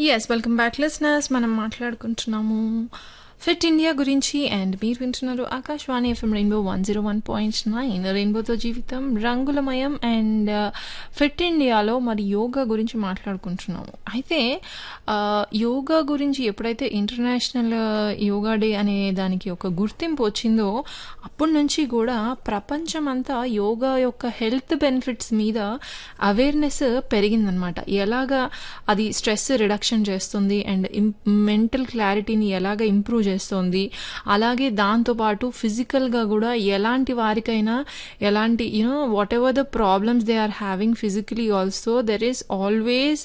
yes welcome back listeners మనం మాట్లాడుకుంటున్నాము fit India గురించి అండ్ మీరు వింటున్నారు Akashvani FM rainbow one zero one point nine రెయిన్బోతో జీవితం రంగులమయం అండ్ ఫిట్ ఇండియాలో మరి యోగా గురించి మాట్లాడుకుంటున్నాము అయితే ఆ, యోగా గురించి ఎప్పుడైతే ఇంటర్నేషనల్ యోగా డే అనే దానికి ఒక గుర్తింపు వచ్చిందో అప్పటి నుంచి కూడా ప్రపంచం అంతా యోగా యొక్క హెల్త్ బెనిఫిట్స్ మీద అవేర్నెస్ పెరిగిందనమాట ఎలాగా అది స్ట్రెస్ రిడక్షన్ చేస్తుంది అండ్ మెంటల్ క్లారిటీని ఎలాగ ఇంప్రూవ్ చేస్తుంది అలాగే దాంతోపాటు ఫిజికల్గా కూడా ఎలాంటి వారికైనా ఎలాంటి you know whatever the problems they are having physically also there is always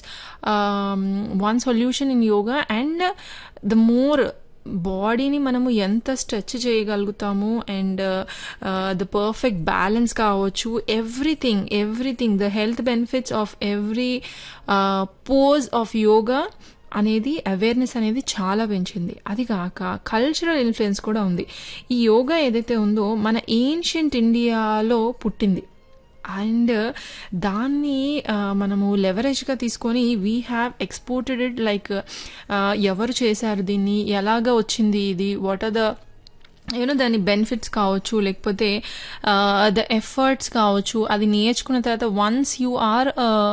one solution in yoga and the more బాడీని మనము ఎంత స్ట్రెచ్ చేయగలుగుతాము అండ్ ద పర్ఫెక్ట్ బ్యాలెన్స్ కావచ్చు everything everything the health benefits of every pose of yoga అనేది awareness అనేది చాలా పెంచింది అది కాక కల్చరల్ ఇన్ఫ్లుయెన్స్ కూడా ఉంది ఈ యోగా ఏదైతే ఉందో మన ఏన్షియంట్ ఇండియాలో పుట్టింది అండ్ దాన్ని ఆ, మనము లెవరేజ్గా తీసుకొని we have exported it like ఎవరు చేశారు దీన్ని ఎలాగ వచ్చింది ఇది వాట్ ఆర్ ద యూనో దాని బెనిఫిట్స్ కావచ్చు లేకపోతే ద ఎఫర్ట్స్ కావచ్చు అది నేర్చుకున్న తర్వాత వన్స్ యూ ఆర్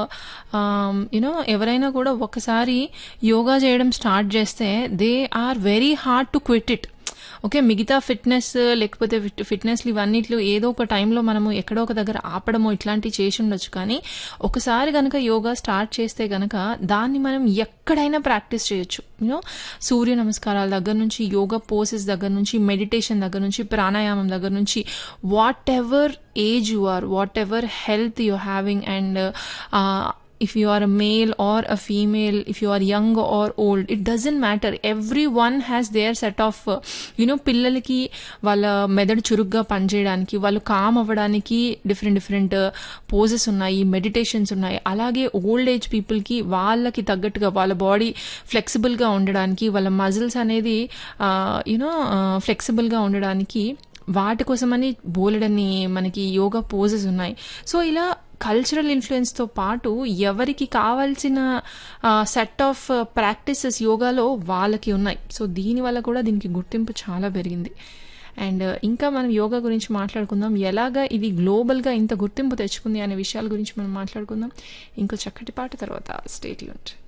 యూనో ఎవరైనా కూడా ఒకసారి యోగా చేయడం స్టార్ట్ చేస్తే they are very hard to quit it okay మిగతా ఫిట్నెస్ లేకపోతే ఫిట్ ఫిట్నెస్లు ఇవన్నిట్లు ఏదో ఒక టైంలో మనము ఎక్కడో ఒక దగ్గర ఆపడమో ఇట్లాంటివి చేసి ఉండొచ్చు కానీ ఒకసారి కనుక యోగా స్టార్ట్ చేస్తే కనుక దాన్ని మనం ఎక్కడైనా ప్రాక్టీస్ చేయొచ్చు యూనో సూర్య నమస్కారాల దగ్గర నుంచి యోగా పోసెస్ దగ్గర నుంచి మెడిటేషన్ దగ్గర నుంచి ప్రాణాయామం దగ్గర నుంచి whatever age you are whatever health you having and if you are a male or a female if you are young or old it doesn't matter everyone has their set of uh, you know పిల్లలకి వాళ్ళ మెదడు చురుగ్గా పనిచేయడానికి వాళ్ళు calm అవ్వడానికి different different poses ఉన్నాయి meditations ఉన్నాయి అలాగే ఓల్డ్ ఏజ్ పీపుల్కి వాళ్ళకి తగ్గట్టుగా వాళ్ళ బాడీ ఫ్లెక్సిబుల్గా ఉండడానికి వాళ్ళ మజిల్స్ అనేది యూనో ఫ్లెక్సిబుల్గా ఉండడానికి వాటి కోసమని బోలెడన్ని మనకి యోగా పోజెస్ ఉన్నాయి సో ఇలా కల్చరల్ ఇన్ఫ్లుయెన్స్తో పాటు ఎవరికి కావాల్సిన సెట్ ఆఫ్ ప్రాక్టీసెస్ యోగాలో వాళ్ళకి ఉన్నాయి సో దీనివల్ల కూడా దీనికి గుర్తింపు చాలా పెరిగింది అండ్ ఇంకా మనం యోగా గురించి మాట్లాడుకుందాం ఎలాగా ఇది గ్లోబల్గా ఇంత గుర్తింపు తెచ్చుకుంది అనే విషయాల గురించి మనం మాట్లాడుకుందాం ఇంకో చక్కటి పాట తర్వాత స్టేట్ యూనిట్